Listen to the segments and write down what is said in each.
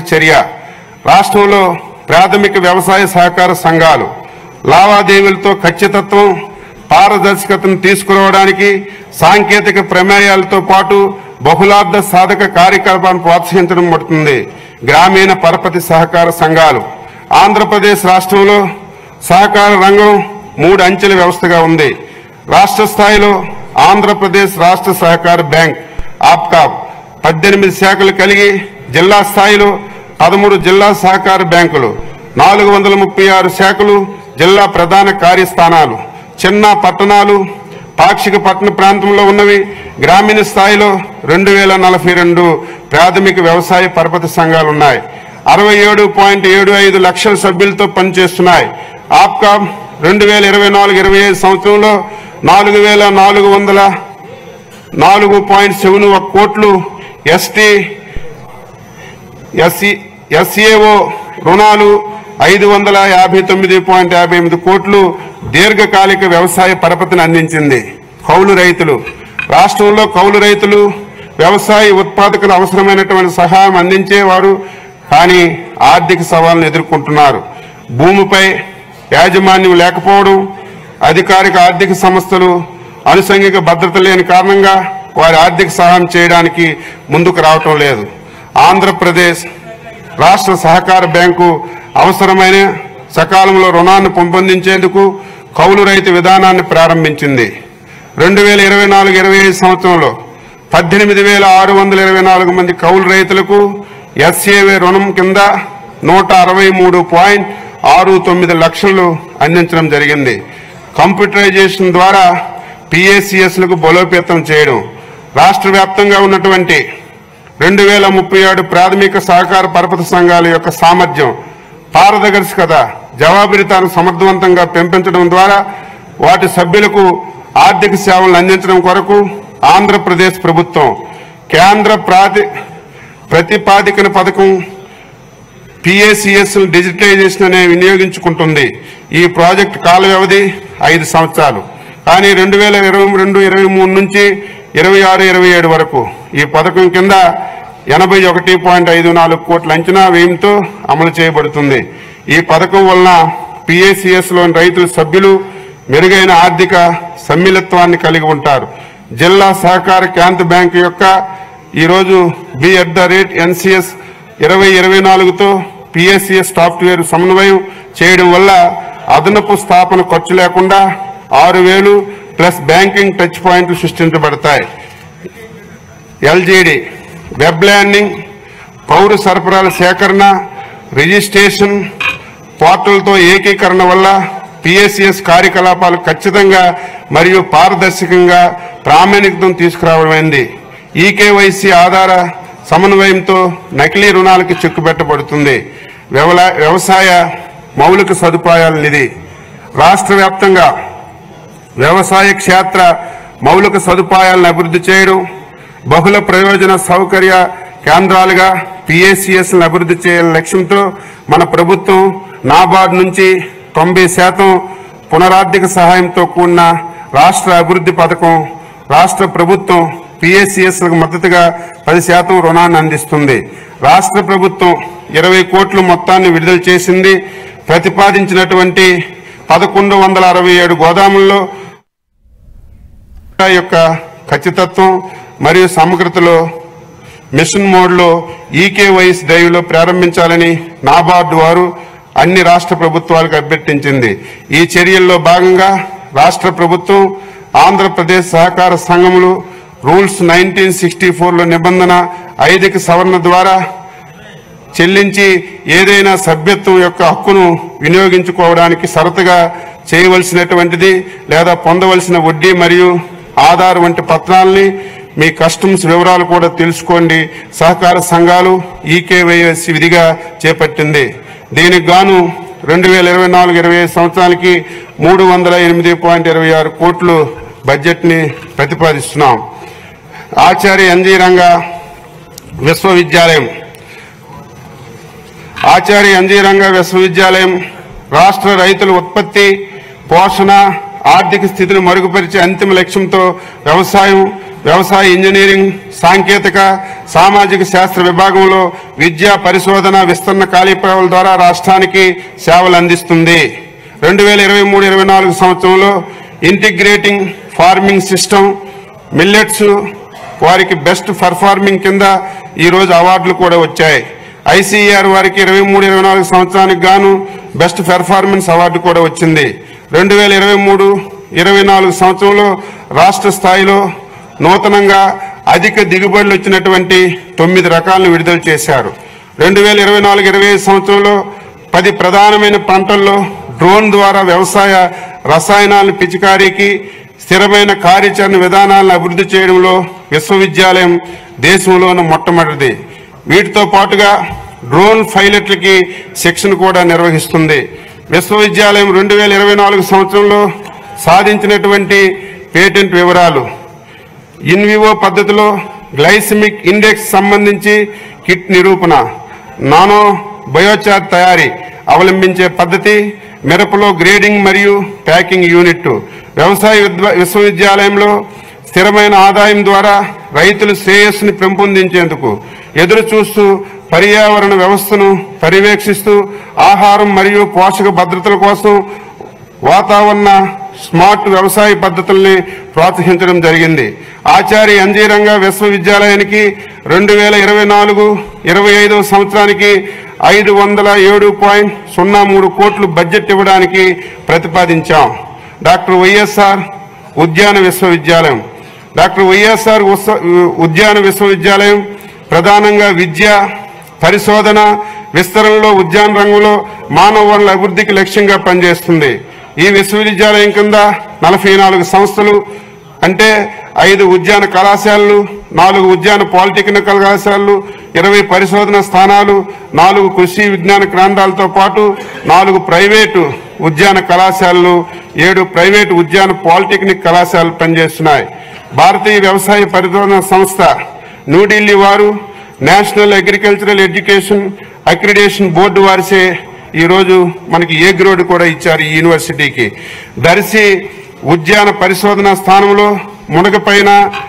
చర్య రాష్ట్రంలో ప్రాథమిక వ్యవసాయ సహకార సంఘాలు లావాదేవీలతో ఖచ్చితత్వం పారదర్శకతను తీసుకురావడానికి సాంకేతిక ప్రమేయాలతో పాటు బహుళార్థ సాధక కార్యకలాపాలను ప్రోత్సహించడం పడుతుంది గ్రామీణ పరపతి సహకార సంఘాలు ఆంధ్రప్రదేశ్ రాష్ట్రంలో సహకార రంగం మూడు అంచెల వ్యవస్థగా ఉంది రాష్ట్ర స్థాయిలో ఆంధ్రప్రదేశ్ రాష్ట్ర సహకార బ్యాంక్ ఆప్కాబ్ పద్దెనిమిది శాఖలు కలిగి జిల్లా స్థాయిలో పదమూడు జిల్లా సహకార బ్యాంకులు నాలుగు వందల ముప్పై ఆరు శాఖలు జిల్లా ప్రధాన కార్యస్థానాలు చిన్న పట్టణాలు పాక్షిక పట్టణ ప్రాంతంలో ఉన్నవి గ్రామీణ స్థాయిలో రెండు వేల నలభై రెండు ప్రాథమిక వ్యవసాయ పరపతి సంఘాలు ఉన్నాయి అరవై ఏడు పాయింట్ ఏడు ఐదు లక్షల సభ్యులతో పనిచేస్తున్నాయి ఆప్కామ్ రెండు వేల ఇరవై నాలుగు ఇరవై ఐదు సంవత్సరంలో నాలుగు వేల నాలుగు వందల నాలుగు పాయింట్ సెవెన్ ఒక కోట్లు ఎస్టీ ఎస్సీ ఎస్ఏఓ రుణాలు ఐదు వందల యాభై తొమ్మిది పాయింట్ యాభై ఎనిమిది కోట్లు దీర్ఘకాలిక వ్యవసాయ పరపతిని అందించింది కౌలు రైతులు రాష్ట్రంలో కౌలు రైతులు వ్యవసాయ ఉత్పాదకులు అవసరమైనటువంటి సహాయం అందించేవారు కానీ ఆర్థిక సవాళ్లను ఎదుర్కొంటున్నారు భూమిపై యాజమాన్యం లేకపోవడం అధికారిక ఆర్థిక సంస్థలు అనుసంఘిక భద్రత లేని కారణంగా వారి ఆర్థిక సహాయం చేయడానికి ముందుకు రావటం లేదు ఆంధ్రప్రదేశ్ రాష్ట్ర సహకార బ్యాంకు అవసరమైన సకాలంలో రుణాన్ని పెంపొందించేందుకు కౌలు రైతు విధానాన్ని ప్రారంభించింది రెండు వేల ఇరవై నాలుగు ఇరవై ఐదు సంవత్సరంలో పద్దెనిమిది వేల ఆరు వందల ఇరవై నాలుగు మంది కౌలు రైతులకు ఎస్ఏవే రుణం కింద నూట అరవై మూడు పాయింట్ ఆరు తొమ్మిది లక్షలు అందించడం జరిగింది కంప్యూటరైజేషన్ ద్వారా పిఏసిఎస్లకు బలోపేతం చేయడం రాష్ట్ర వ్యాప్తంగా ఉన్నటువంటి రెండు వేల ముప్పై ఏడు ప్రాథమిక సహకార పరపతి సంఘాల యొక్క సామర్థ్యం పారదర్శకత జవాబురితాను సమర్థవంతంగా పెంపించడం ద్వారా వాటి సభ్యులకు ఆర్థిక సేవలను అందించడం కొరకు ఆంధ్రప్రదేశ్ ప్రభుత్వం కేంద్ర ప్రాతి ప్రతిపాదికన పథకం పిఏసిఎస్ డిజిటలైజేషన్ అనే వినియోగించుకుంటుంది ఈ ప్రాజెక్ట్ కాల వ్యవధి ఐదు సంవత్సరాలు కానీ రెండు వేల ఇరవై రెండు ఇరవై మూడు నుంచి ఇరవై ఆరు ఇరవై ఏడు వరకు ఈ పథకం కింద ఎనభై ఒకటి పాయింట్ ఐదు నాలుగు కోట్ల అంచనా వ్యయంతో అమలు చేయబడుతుంది ఈ పథకం వలన పిఏసిఎస్ లోని రైతుల సభ్యులు మెరుగైన ఆర్థిక సమ్మిళత్వాన్ని కలిగి ఉంటారు జిల్లా సహకార కేంద్ర బ్యాంకు యొక్క ఈరోజు B at the rate NCS ఇరవై ఇరవై నాలుగుతో పిఎస్సిఎస్ సాఫ్ట్వేర్ సమన్వయం చేయడం వల్ల అదనపు స్థాపన ఖర్చు లేకుండా ఆరు వేలు ప్లస్ బ్యాంకింగ్ టచ్ పాయింట్లు సృష్టించబడతాయి ఎల్జీడీ వెబ్ ల్యాండింగ్ పౌర సరఫరాల సేకరణ రిజిస్ట్రేషన్ పోర్టల్తో ఏకీకరణ వల్ల పిఎస్సిఎస్ కార్యకలాపాలు ఖచ్చితంగా మరియు పారదర్శకంగా ప్రామాణికతం తీసుకురావడమైంది ఈకేవైసీ ఆధార సమన్వయంతో నకిలీ రుణాలకు చెక్కుబెట్టబడుతుంది వ్యవలా- వ్యవసాయ మౌలిక సదుపాయాల నిధి రాష్ట్ర వ్యాప్తంగా వ్యవసాయ క్షేత్ర మౌలిక సదుపాయాలను అభివృద్ధి చేయడం బహుళ ప్రయోజన సౌకర్య కేంద్రాలుగా పిఎస్సిఎస్ అభివృద్ధి చేయాలనే లక్ష్యంతో మన ప్రభుత్వం నాబార్డ్ నుంచి తొంభై శాతం పునరార్థిక సహాయంతో కూడిన రాష్ట్ర అభివృద్ధి పథకం రాష్ట్ర ప్రభుత్వం పిఎస్సిఎస్ మద్దతుగా పది శాతం రుణాన్ని అందిస్తుంది రాష్ట్ర ప్రభుత్వం ఇరవై కోట్ల మొత్తాన్ని విడుదల చేసింది ప్రతిపాదించినటువంటి పదకొండు వందల అరవై ఏడు గోదాముల్లో యొక్క ఖచ్చితత్వం మరియు సమగ్రతలో మిషన్ మోడ్లో ఈకేవైస్ డ్రైవ్లో ప్రారంభించాలని నాబార్డు వారు అన్ని రాష్ట్ర ప్రభుత్వాలకు అభ్యర్థించింది ఈ చర్యల్లో భాగంగా రాష్ట్ర ప్రభుత్వం ఆంధ్రప్రదేశ్ సహకార సంఘములు రూల్స్ నైన్టీన్ సిక్స్టీ ఫోర్లో నిబంధన ఐదుకి సవరణ ద్వారా చెల్లించి ఏదైనా సభ్యత్వం యొక్క హక్కును వినియోగించుకోవడానికి షరతుగా చేయవలసినటువంటిది లేదా పొందవలసిన వడ్డీ మరియు ఆధార్ వంటి పత్రాలని మీ కస్టమ్స్ వివరాలు కూడా తెలుసుకోండి సహకార సంఘాలు ఈకేవైఎస్ విధిగా చేపట్టింది దీనికి గాను రెండు వేల ఇరవై నాలుగు ఇరవై ఐదు సంవత్సరానికి మూడు వందల ఎనిమిది పాయింట్ ఇరవై ఆరు కోట్లు బడ్జెట్ని ప్రతిపాదిస్తున్నాం ఆచార్య ఎన్జీ రంగ విశ్వవిద్యాలయం ఆచార్య అంజీరంగ విశ్వవిద్యాలయం రాష్ట్ర రైతుల ఉత్పత్తి పోషణ ఆర్థిక స్థితిని మరుగుపరిచే అంతిమ లక్ష్యంతో వ్యవసాయం వ్యవసాయ ఇంజనీరింగ్ సాంకేతిక సామాజిక శాస్త్ర విభాగంలో విద్యా పరిశోధన విస్తరణ ఖాళీపేవల ద్వారా రాష్ట్రానికి సేవలు అందిస్తుంది రెండు వేల ఇరవై మూడు ఇరవై నాలుగు సంవత్సరంలో ఇంటిగ్రేటింగ్ ఫార్మింగ్ సిస్టమ్ మిల్లెట్స్ వారికి బెస్ట్ పర్ఫార్మింగ్ కింద ఈ రోజు అవార్డులు కూడా వచ్చాయి ఐసీఆర్ వారికి ఇరవై మూడు ఇరవై నాలుగు సంవత్సరానికి గాను బెస్ట్ పెర్ఫార్మెన్స్ అవార్డు కూడా వచ్చింది రెండు వేల ఇరవై మూడు ఇరవై నాలుగు సంవత్సరంలో రాష్ట్ర స్థాయిలో నూతనంగా అధిక దిగుబడులు వచ్చినటువంటి తొమ్మిది రకాలను విడుదల చేశారు రెండు వేల ఇరవై నాలుగు ఇరవై ఐదు సంవత్సరంలో పది ప్రధానమైన పంటల్లో డ్రోన్ ద్వారా వ్యవసాయ రసాయనాలను పిచికారీకి స్థిరమైన కార్యాచరణ విధానాలను అభివృద్ధి చేయడంలో విశ్వవిద్యాలయం దేశంలోని మొట్టమొదటిది వీటితో పాటుగా డ్రోన్ పైలట్లకి శిక్షణ కూడా నిర్వహిస్తుంది విశ్వవిద్యాలయం రెండు వేల ఇరవై నాలుగు సంవత్సరంలో సాధించినటువంటి పేటెంట్ వివరాలు ఇన్వివో పద్ధతిలో గ్లైసిమిక్ ఇండెక్స్ సంబంధించి కిట్ నిరూపణ నానో బయోచార్ తయారీ అవలంబించే పద్ధతి మిరపలో గ్రేడింగ్ మరియు ప్యాకింగ్ యూనిట్ వ్యవసాయ విద్వ- విశ్వవిద్యాలయంలో స్థిరమైన ఆదాయం ద్వారా రైతుల శ్రేయస్సుని పెంపొందించేందుకు ఎదురు చూస్తూ పర్యావరణ వ్యవస్థను పర్యవేక్షిస్తూ ఆహారం మరియు పోషక భద్రతల కోసం వాతావరణ స్మార్ట్ వ్యవసాయ పద్ధతుల్ని ప్రోత్సహించడం జరిగింది ఆచార్య అంజీరంగ విశ్వవిద్యాలయానికి రెండు వేల ఇరవై నాలుగు ఇరవై ఐదవ సంవత్సరానికి ఐదు వందల ఏడు పాయింట్ సున్నా మూడు కోట్లు బడ్జెట్ ఇవ్వడానికి ప్రతిపాదించాం డాక్టర్ వైఎస్ఆర్ ఉద్యాన విశ్వవిద్యాలయం డాక్టర్ వైఎస్ఆర్ ఉత్స- ఉద్యాన విశ్వవిద్యాలయం ప్రధానంగా విద్య పరిశోధన విస్తరణలో ఉద్యాన రంగంలో మానవ వనరుల అభివృద్ధికి లక్ష్యంగా పనిచేస్తుంది ఈ విశ్వవిద్యాలయం కింద నలభై నాలుగు సంస్థలు అంటే ఐదు ఉద్యాన కళాశాలలు నాలుగు ఉద్యాన పాలిటెక్నిక్ కళాశాలలు ఇరవై పరిశోధన స్థానాలు నాలుగు కృషి విజ్ఞాన కేంద్రాలతో పాటు నాలుగు ప్రైవేటు ఉద్యాన కళాశాలలు ఏడు ప్రైవేటు ఉద్యాన పాలిటెక్నిక్ కళాశాలలు పనిచేస్తున్నాయి భారతీయ వ్యవసాయ పరిశోధన సంస్థ న్యూఢిల్లీ వారు National Agricultural Education Accreditation Board వారిసే ఈరోజు మనకి ఏ గ్రేడ్ కూడా ఇచ్చారు ఈ యూనివర్సిటీకి దర్శి ఉద్యాన పరిశోధన స్థానంలో మునగపైన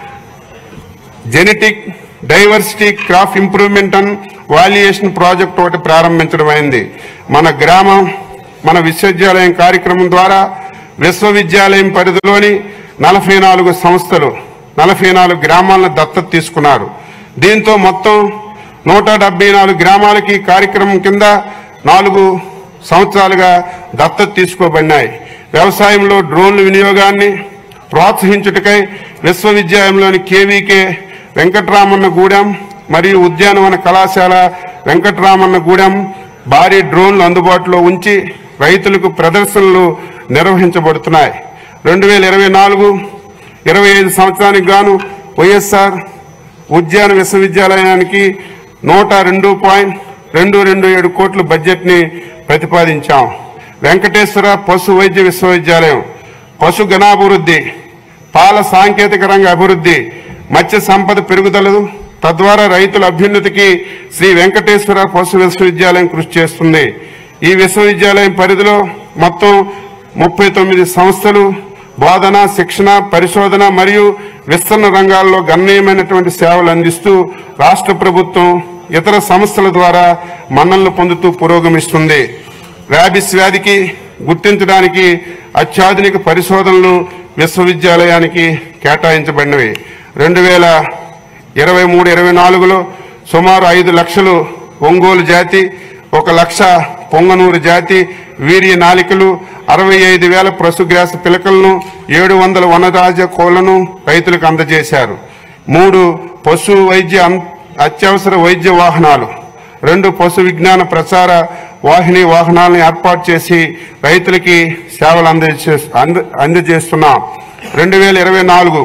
genetic diversity crop improvement and valuation project ఒకటి ప్రారంభించడం అయింది మన గ్రామం మన విశ్వవిద్యాలయం కార్యక్రమం ద్వారా విశ్వవిద్యాలయం పరిధిలోని నలభై నాలుగు సంస్థలు నలభై నాలుగు గ్రామాలను దత్తత తీసుకున్నారు దీంతో మొత్తం నూట డెబ్బై నాలుగు గ్రామాలకి ఈ కార్యక్రమం కింద నాలుగు సంవత్సరాలుగా దత్తత తీసుకోబడినాయి వ్యవసాయంలో డ్రోన్ల వినియోగాన్ని ప్రోత్సహించుటకై విశ్వవిద్యాలయంలోని కేవీకే వెంకటరామన్న గూడెం మరియు ఉద్యానవన కళాశాల వెంకటరామన్న గూడెం భారీ డ్రోన్లు అందుబాటులో ఉంచి రైతులకు ప్రదర్శనలు నిర్వహించబడుతున్నాయి రెండు వేల ఇరవై నాలుగు ఇరవై ఐదు సంవత్సరానికి గాను వైఎస్ఆర్ ఉద్యాన విశ్వవిద్యాలయానికి నూట రెండు పాయింట్ రెండు రెండు ఏడు కోట్ల బడ్జెట్ని ప్రతిపాదించాం వెంకటేశ్వర పశు వైద్య విశ్వవిద్యాలయం పశు గణాభివృద్ధి పాల సాంకేతిక రంగ అభివృద్ధి మత్స్య సంపద పెరుగుదల తద్వారా రైతుల అభ్యున్నతికి శ్రీ వెంకటేశ్వర పశు విశ్వవిద్యాలయం కృషి చేస్తుంది ఈ విశ్వవిద్యాలయం పరిధిలో మొత్తం ముప్పై తొమ్మిది సంస్థలు బోధన శిక్షణ పరిశోధన మరియు విస్తరణ రంగాల్లో గణనీయమైనటువంటి సేవలు అందిస్తూ రాష్ట్ర ప్రభుత్వం ఇతర సంస్థల ద్వారా మన్ననలు పొందుతూ పురోగమిస్తుంది ర్యాబిస్ వ్యాధికి గుర్తించడానికి అత్యాధునిక పరిశోధనలు విశ్వవిద్యాలయానికి కేటాయించబడినవి రెండు వేల ఇరవై మూడు ఇరవై నాలుగులో సుమారు ఐదు లక్షలు ఒంగోలు జాతి ఒక లక్ష పొంగనూరు జాతి వీర్య నాలికలు అరవై ఐదు వేల పశుగ్రాస పిలకలను ఏడు వందల వనరాజ కోళ్లను రైతులకు అందజేశారు మూడు పశు వైద్య అం- అత్యవసర వైద్య వాహనాలు రెండు పశు విజ్ఞాన ప్రచార వాహిని వాహనాలను ఏర్పాటు చేసి రైతులకి సేవలు అందజే అంద అందజేస్తున్నాం రెండు వేల ఇరవై నాలుగు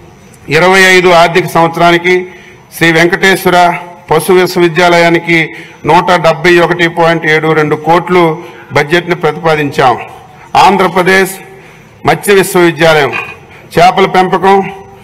ఇరవై ఐదు ఆర్థిక సంవత్సరానికి శ్రీ వెంకటేశ్వర పశు విశ్వవిద్యాలయానికి నూట డెబ్బై ఒకటి పాయింట్ ఏడు రెండు కోట్లు బడ్జెట్ని ప్రతిపాదించాం ఆంధ్రప్రదేశ్ మత్స్య విశ్వవిద్యాలయం చేపల పెంపకం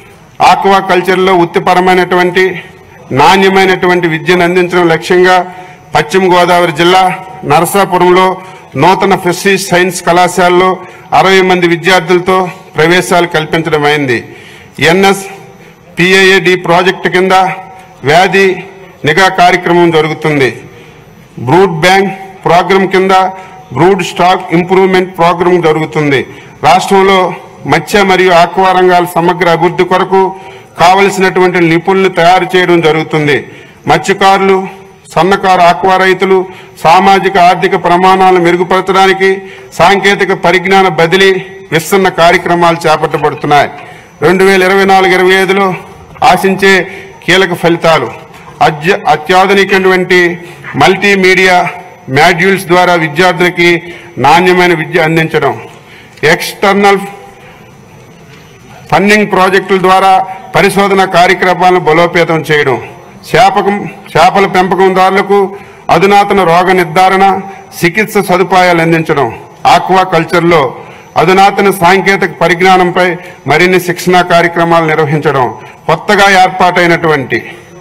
ఆక్వా కల్చర్లో వృత్తిపరమైనటువంటి నాణ్యమైనటువంటి విద్యను అందించడం లక్ష్యంగా పశ్చిమ గోదావరి జిల్లా నరసాపురంలో నూతన ఫిషరీస్ సైన్స్ కళాశాలలో అరవై మంది విద్యార్థులతో ప్రవేశాలు కల్పించడం అయింది ఎన్ఎస్ పిఏఏడి ప్రాజెక్టు కింద వ్యాధి నిఘా కార్యక్రమం జరుగుతుంది బ్రూడ్ బ్యాంక్ ప్రోగ్రాం కింద బ్రూడ్ స్టాక్ ఇంప్రూవ్మెంట్ ప్రోగ్రాం జరుగుతుంది రాష్ట్రంలో మత్స్య మరియు ఆక్వా రంగాల సమగ్ర అభివృద్ధి కొరకు కావలసినటువంటి నిపుణులను తయారు చేయడం జరుగుతుంది మత్స్యకారులు సన్నకారు ఆక్వా రైతులు సామాజిక ఆర్థిక ప్రమాణాలను మెరుగుపరచడానికి సాంకేతిక పరిజ్ఞాన బదిలీ విస్తరణ కార్యక్రమాలు చేపట్టబడుతున్నాయి రెండు వేల ఇరవై నాలుగు ఇరవై ఐదులో ఆశించే కీలక ఫలితాలు అత్య అత్యాధునికటువంటి మల్టీమీడియా మాడ్యూల్స్ ద్వారా విద్యార్థులకి నాణ్యమైన విద్య అందించడం ఎక్స్టర్నల్ ఫండింగ్ ప్రాజెక్టుల ద్వారా పరిశోధన కార్యక్రమాలను బలోపేతం చేయడం చేపకం చేపల పెంపకందారులకు అధునాతన రోగ నిర్ధారణ చికిత్స సదుపాయాలు అందించడం ఆక్వా కల్చర్లో అధునాతన సాంకేతిక పరిజ్ఞానంపై మరిన్ని శిక్షణా కార్యక్రమాలు నిర్వహించడం కొత్తగా ఏర్పాటైనటువంటి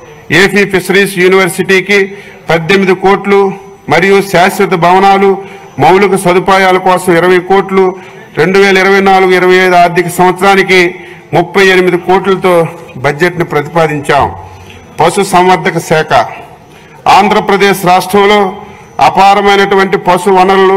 ఏపీ ఫిషరీస్ యూనివర్సిటీకి పద్దెనిమిది కోట్లు మరియు శాశ్వత భవనాలు మౌలిక సదుపాయాల కోసం ఇరవై కోట్లు రెండు వేల ఇరవై నాలుగు ఇరవై ఐదు ఆర్థిక సంవత్సరానికి ముప్పై ఎనిమిది కోట్లతో బడ్జెట్ను ప్రతిపాదించాం పశు సంవర్ధక శాఖ ఆంధ్రప్రదేశ్ రాష్ట్రంలో అపారమైనటువంటి పశు వనరులు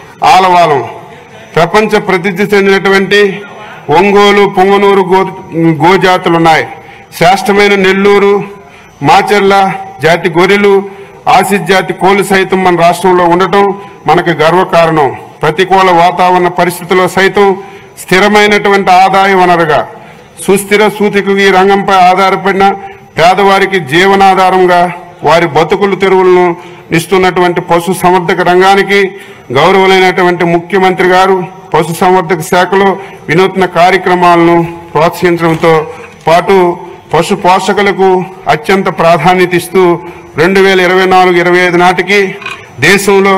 ఆలవాలం ప్రపంచ ప్రసిద్ధి చెందినటువంటి ఒంగోలు పొంగనూరు గో గోజాతులున్నాయి శ్రేష్టమైన నెల్లూరు మాచెర్ల జాతి గొర్రెలు ఆసిడ్ జాతి కోళ్లు సైతం మన రాష్ట్రంలో ఉండటం మనకు గర్వకారణం ప్రతికూల వాతావరణ పరిస్థితుల్లో సైతం స్థిరమైనటువంటి ఆదాయ వనరుగా సుస్థిర సూతికి ఈ రంగంపై ఆధారపడిన పేదవారికి జీవనాధారంగా వారి బతుకులు తెరువులను ఇస్తున్నటువంటి పశు సంవర్ధక రంగానికి గౌరవులైనటువంటి ముఖ్యమంత్రి గారు పశు సంవర్ధక శాఖలో వినూత్న కార్యక్రమాలను ప్రోత్సహించడంతో పాటు పశు పోషకులకు అత్యంత ప్రాధాన్యత ఇస్తూ రెండు వేల ఇరవై నాలుగు ఇరవై ఐదు నాటికి దేశంలో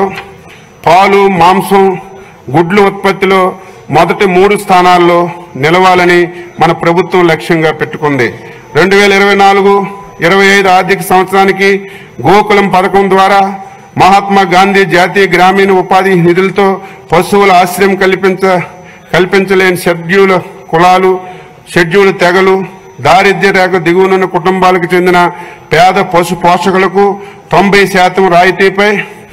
పాలు మాంసం గుడ్లు ఉత్పత్తిలో మొదటి మూడు స్థానాల్లో నిలవాలని మన ప్రభుత్వం లక్ష్యంగా పెట్టుకుంది రెండు వేల ఇరవై నాలుగు ఇరవై ఐదు ఆర్థిక సంవత్సరానికి గోకులం పథకం ద్వారా మహాత్మా గాంధీ జాతీయ గ్రామీణ ఉపాధి నిధులతో పశువుల ఆశ్రయం కల్పించ కల్పించలేని షెడ్యూల్ కులాలు షెడ్యూల్ తెగలు దారిద్ర్య రేఖ దిగువనున్న కుటుంబాలకు చెందిన పేద పశు పోషకులకు తొంభై శాతం రాయితీపై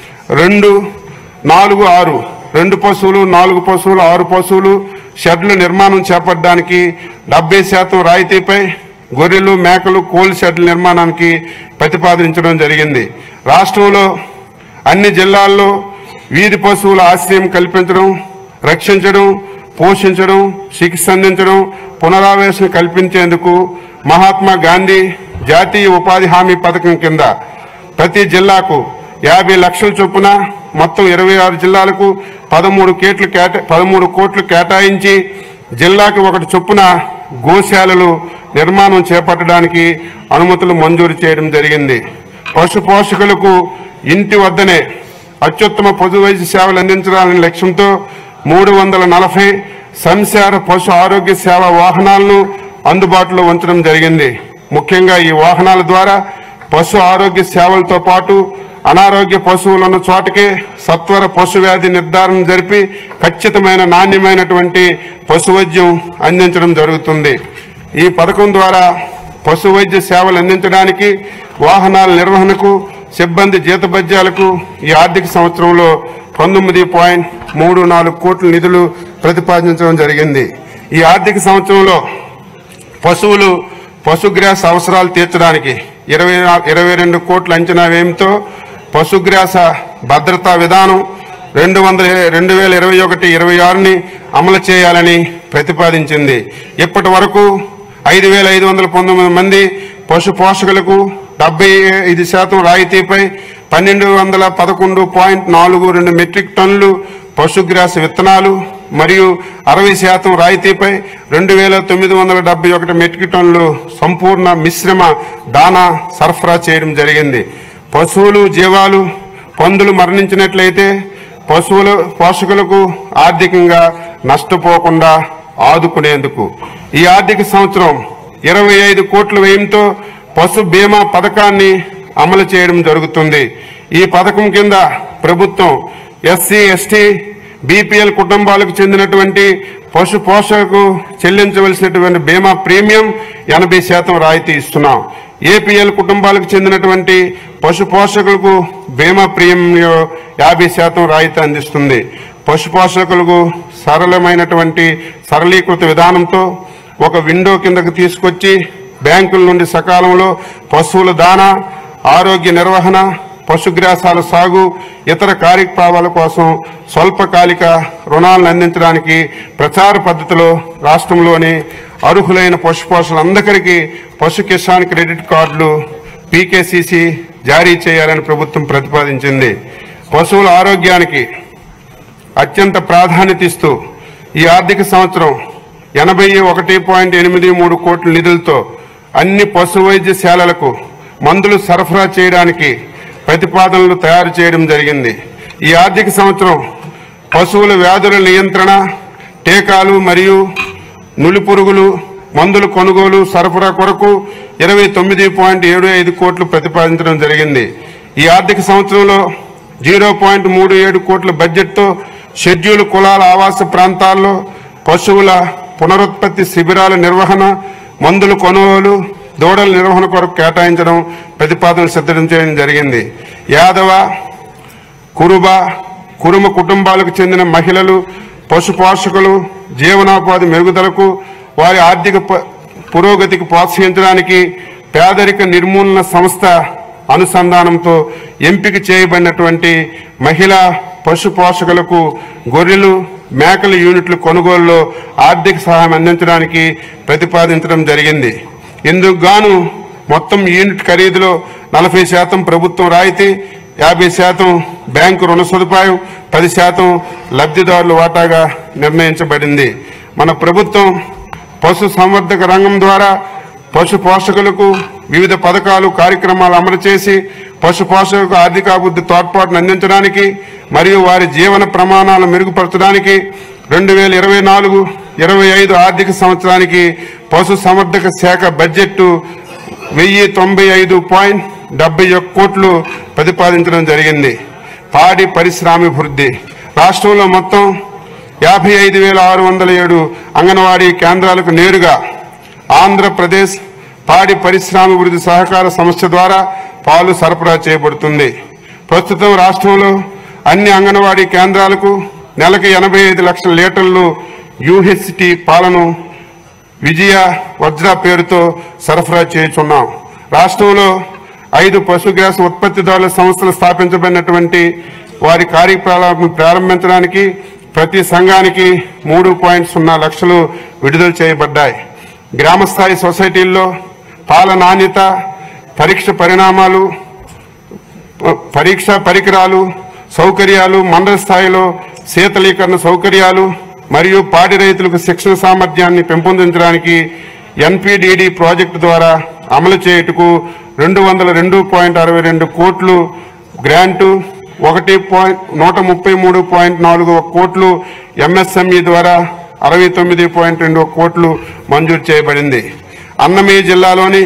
రెండు నాలుగు ఆరు రెండు పశువులు నాలుగు పశువులు ఆరు పశువులు షెడ్ల నిర్మాణం చేపట్టడానికి డెబ్బై శాతం రాయితీపై గొర్రెలు మేకలు కోల్ షెడ్ల నిర్మాణానికి ప్రతిపాదించడం జరిగింది రాష్ట్రంలో అన్ని జిల్లాల్లో వీధి పశువుల ఆశ్రయం కల్పించడం రక్షించడం పోషించడం చికిత్స అందించడం పునరావాసం కల్పించేందుకు మహాత్మా గాంధీ జాతీయ ఉపాధి హామీ పథకం కింద ప్రతి జిల్లాకు యాభై లక్షల చొప్పున మొత్తం ఇరవై ఆరు జిల్లాలకు పదమూడు కేట్లు కేటా పదమూడు కోట్లు కేటాయించి జిల్లాకి ఒకటి చొప్పున గోశాలలు నిర్మాణం చేపట్టడానికి అనుమతులు మంజూరు చేయడం జరిగింది పశు పోషకులకు ఇంటి వద్దనే అత్యుత్తమ పశు వైద్య సేవలు అందించాలనే లక్ష్యంతో మూడు వందల నలభై సంచార పశు ఆరోగ్య సేవ వాహనాలను అందుబాటులో ఉంచడం జరిగింది ముఖ్యంగా ఈ వాహనాల ద్వారా పశు ఆరోగ్య సేవలతో పాటు అనారోగ్య పశువులు ఉన్న చోటకే సత్వర పశు వ్యాధి నిర్ధారణ జరిపి ఖచ్చితమైన నాణ్యమైనటువంటి పశు వైద్యం అందించడం జరుగుతుంది ఈ పథకం ద్వారా పశు వైద్య సేవలు అందించడానికి వాహనాల నిర్వహణకు సిబ్బంది జీతభత్యాలకు ఈ ఆర్థిక సంవత్సరంలో పంతొమ్మిది పాయింట్ మూడు నాలుగు కోట్ల నిధులు ప్రతిపాదించడం జరిగింది ఈ ఆర్థిక సంవత్సరంలో పశువులు పశుగ్రాస అవసరాలు తీర్చడానికి ఇరవై నా- ఇరవై రెండు కోట్ల అంచనా వ్యయంతో పశుగ్రాస భద్రతా విధానం రెండు వందల రెండు వేల ఇరవై ఒకటి ఇరవై ఆరుని అమలు చేయాలని ప్రతిపాదించింది ఇప్పటి వరకు ఐదు వేల ఐదు వందల పంతొమ్మిది మంది పశు పోషకులకు డెబ్బై ఐదు శాతం రాయితీపై పన్నెండు వందల పదకొండు పాయింట్ నాలుగు రెండు మెట్రిక్ టన్నులు పశుగ్రాస విత్తనాలు మరియు అరవై శాతం రాయితీపై రెండు వేల తొమ్మిది వందల డెబ్బై ఒకటి మెట్రిక్ టన్నులు సంపూర్ణ మిశ్రమ దానా సరఫరా చేయడం జరిగింది పశువులు జీవాలు పందులు మరణించినట్లయితే పశువుల పోషకులకు ఆర్థికంగా నష్టపోకుండా ఆదుకునేందుకు ఈ ఆర్థిక సంవత్సరం ఇరవై ఐదు కోట్ల వ్యయంతో పశు బీమా పథకాన్ని అమలు చేయడం జరుగుతుంది ఈ పథకం కింద ప్రభుత్వం ఎస్సీ ఎస్టీ బీపీఎల్ కుటుంబాలకు చెందినటువంటి పశు పోషకు చెల్లించవలసినటువంటి బీమా ప్రీమియం ఎనభై శాతం రాయితీ ఇస్తున్నాం ఏపీఎల్ కుటుంబాలకు చెందినటువంటి పశు పోషకులకు బీమా ప్రీమియం యాభై శాతం రాయితీ అందిస్తుంది పశు పోషకులకు సరళమైనటువంటి సరళీకృత విధానంతో ఒక విండో కిందకు తీసుకొచ్చి బ్యాంకుల నుండి సకాలంలో పశువుల దానా ఆరోగ్య నిర్వహణ పశుగ్రాసాల సాగు ఇతర కార్యక్రమాల కోసం స్వల్పకాలిక రుణాలను అందించడానికి ప్రచార పద్ధతిలో రాష్ట్రంలోని అర్హులైన పశుపోషకులందరికీ పశు కిసాన్ క్రెడిట్ కార్డులు పీకేసీసీ జారీ చేయాలని ప్రభుత్వం ప్రతిపాదించింది పశువుల ఆరోగ్యానికి అత్యంత ప్రాధాన్యత ఇస్తూ ఈ ఆర్థిక సంవత్సరం ఎనభై ఒకటి పాయింట్ ఎనిమిది మూడు కోట్ల నిధులతో అన్ని పశు వైద్యశాలలకు మందులు సరఫరా చేయడానికి ప్రతిపాదనలు తయారు చేయడం జరిగింది ఈ ఆర్థిక సంవత్సరం పశువుల వ్యాధుల నియంత్రణ టీకాలు మరియు నులిపురుగులు మందుల కొనుగోలు సరఫరా కొరకు ఇరవై తొమ్మిది పాయింట్ ఏడు ఐదు కోట్లు ప్రతిపాదించడం జరిగింది ఈ ఆర్థిక సంవత్సరంలో జీరో పాయింట్ మూడు ఏడు కోట్ల బడ్జెట్తో షెడ్యూల్ కులాల ఆవాస ప్రాంతాల్లో పశువుల పునరుత్పత్తి శిబిరాల నిర్వహణ మందుల కొనుగోలు దూడల నిర్వహణ కొరకు కేటాయించడం ప్రతిపాదనలు సిద్ధం చేయడం జరిగింది యాదవ కురుబ కురుమ కుటుంబాలకు చెందిన మహిళలు పశు పోషకులు జీవనోపాధి మెరుగుదలకు వారి ఆర్థిక ప- పురోగతికి ప్రోత్సహించడానికి పేదరిక నిర్మూలన సంస్థ అనుసంధానంతో ఎంపిక చేయబడినటువంటి మహిళా పశు పోషకులకు గొర్రెలు మేకల యూనిట్ల కొనుగోలులో ఆర్థిక సహాయం అందించడానికి ప్రతిపాదించడం జరిగింది ఇందుకు గాను మొత్తం యూనిట్ ఖరీదులో నలభై శాతం ప్రభుత్వం రాయితీ యాభై శాతం బ్యాంకు రుణ సదుపాయం పది శాతం లబ్ధిదారుల వాటాగా నిర్ణయించబడింది మన ప్రభుత్వం పశు సంవర్ధక రంగం ద్వారా పశు పోషకులకు వివిధ పథకాలు కార్యక్రమాలు అమలు చేసి పశు పోషకులకు ఆర్థికాభివృద్ధి తోడ్పాటును అందించడానికి మరియు వారి జీవన ప్రమాణాలను మెరుగుపరచడానికి రెండు వేల ఇరవై నాలుగు ఇరవై ఐదు ఆర్థిక సంవత్సరానికి పశు సంవర్ధక శాఖ బడ్జెట్ వెయ్యి తొంభై ఐదు పాయింట్ డెబ్బై ఒక్క కోట్లు ప్రతిపాదించడం జరిగింది పాడి పరిశ్రామిభివృద్ధి రాష్ట్రంలో మొత్తం యాభై ఐదు వేల ఆరు వందల ఏడు అంగన్వాడీ కేంద్రాలకు నేరుగా ఆంధ్రప్రదేశ్ పాడి పరిశ్రామిభివృద్ధి సహకార సంస్థ ద్వారా పాలు సరఫరా చేయబడుతుంది ప్రస్తుతం రాష్ట్రంలో అన్ని అంగన్వాడీ కేంద్రాలకు నెలకు ఎనభై ఐదు లక్షల లీటర్లు యూహెచ్టి పాలను విజయ వజ్ర పేరుతో సరఫరా చేయుచున్నాం రాష్ట్రంలో ఐదు పశు గ్యాస్ ఉత్పత్తిదారుల సంస్థలు స్థాపించబడినటువంటి వారి కార్యక్రమాలను ప్రారంభించడానికి ప్రతి సంఘానికి మూడు పాయింట్ సున్నా లక్షలు విడుదల చేయబడ్డాయి గ్రామస్థాయి సొసైటీల్లో పాల నాణ్యత పరీక్ష పరిణామాలు పరీక్ష పరికరాలు సౌకర్యాలు మండల స్థాయిలో శీతలీకరణ సౌకర్యాలు మరియు పాడి రైతులకు శిక్షణ సామర్థ్యాన్ని పెంపొందించడానికి ఎన్పిడిడి ప్రాజెక్టు ద్వారా అమలు చేయుటకు రెండు వందల రెండు పాయింట్ అరవై రెండు కోట్లు గ్రాంటు ఒకటి పాయింట్ నూట ముప్పై మూడు పాయింట్ నాలుగు కోట్లు ఎంఎస్ఎంఈ ద్వారా అరవై తొమ్మిది పాయింట్ రెండు కోట్లు మంజూరు చేయబడింది అన్నమయ్య జిల్లాలోని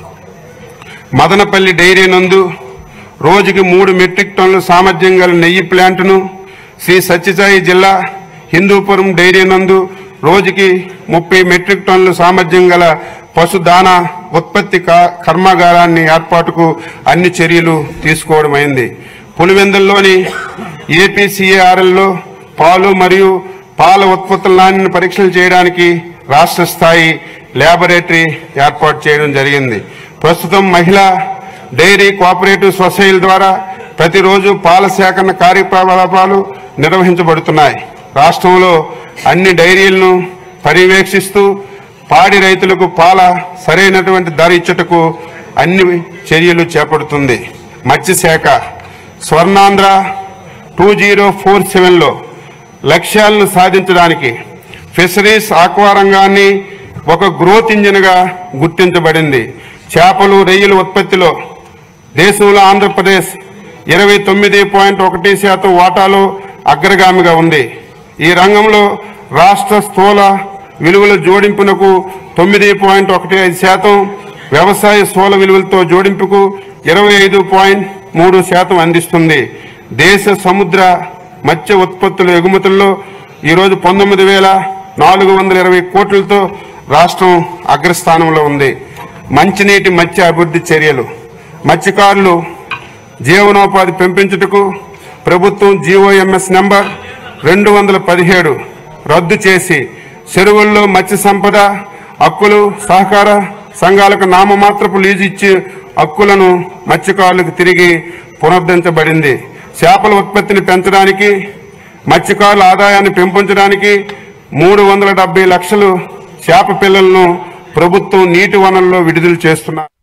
మదనపల్లి డైరీ నందు రోజుకి మూడు మెట్రిక్ టన్నుల సామర్థ్యం గల నెయ్యి ప్లాంటును శ్రీ సత్యసాయి జిల్లా హిందూపురం డైరీ నందు రోజుకి ముప్పై మెట్రిక్ టన్నుల సామర్థ్యం గల పశు దానా ఉత్పత్తి కా- కర్మాగారాన్ని ఏర్పాటుకు అన్ని చర్యలు తీసుకోవడమైంది పులివెందుల్లోని ఏపీసీఏఆర్ఎల్లో పాలు మరియు పాల ఉత్పత్తుల నాణ్యత పరీక్షలు చేయడానికి రాష్ట్ర స్థాయి ల్యాబొరేటరీ ఏర్పాటు చేయడం జరిగింది ప్రస్తుతం మహిళా డైరీ కోఆపరేటివ్ సొసైటీల ద్వారా ప్రతిరోజు పాల సేకరణ కార్యకలాపాలు నిర్వహించబడుతున్నాయి రాష్ట్రంలో అన్ని డైరీలను పర్యవేక్షిస్తూ పాడి రైతులకు పాల సరైనటువంటి ధర ఇచ్చుటకు అన్ని చర్యలు చేపడుతుంది మత్స్యశాఖ స్వర్ణాంధ్ర టూ జీరో ఫోర్ సెవెన్లో లక్ష్యాలను సాధించడానికి ఫిషరీస్ ఆక్వా రంగాన్ని ఒక గ్రోత్ ఇంజిన్గా గుర్తించబడింది చేపలు రొయ్యల ఉత్పత్తిలో దేశంలో ఆంధ్రప్రదేశ్ ఇరవై తొమ్మిది పాయింట్ ఒకటి శాతం వాటాలో అగ్రగామిగా ఉంది ఈ రంగంలో రాష్ట్ర స్థూల విలువల జోడింపునకు తొమ్మిది పాయింట్ ఒకటి ఐదు శాతం వ్యవసాయ స్థూల విలువలతో జోడింపుకు ఇరవై ఐదు పాయింట్ మూడు శాతం అందిస్తుంది దేశ సముద్ర మత్స్య ఉత్పత్తుల ఎగుమతుల్లో ఈరోజు పంతొమ్మిది వేల నాలుగు వందల ఇరవై కోట్లతో రాష్ట్రం అగ్రస్థానంలో ఉంది మంచినీటి మత్స్య అభివృద్ధి చర్యలు మత్స్యకారులు జీవనోపాధి పెంపించుటకు ప్రభుత్వం జీఓఎంఎస్ నెంబర్ రెండు వందల పదిహేడు రద్దు చేసి చెరువుల్లో మత్స్య సంపద హక్కులు సహకార సంఘాలకు నామమాత్రపు లీజు ఇచ్చి హక్కులను మత్స్యకారులకు తిరిగి పునరుద్ధరించబడింది చేపల ఉత్పత్తిని పెంచడానికి మత్స్యకారుల ఆదాయాన్ని పెంపొంచడానికి మూడు వందల డెబ్బై లక్షలు చేప పిల్లలను ప్రభుత్వం నీటి వనరుల్లో విడుదల చేస్తున్నారు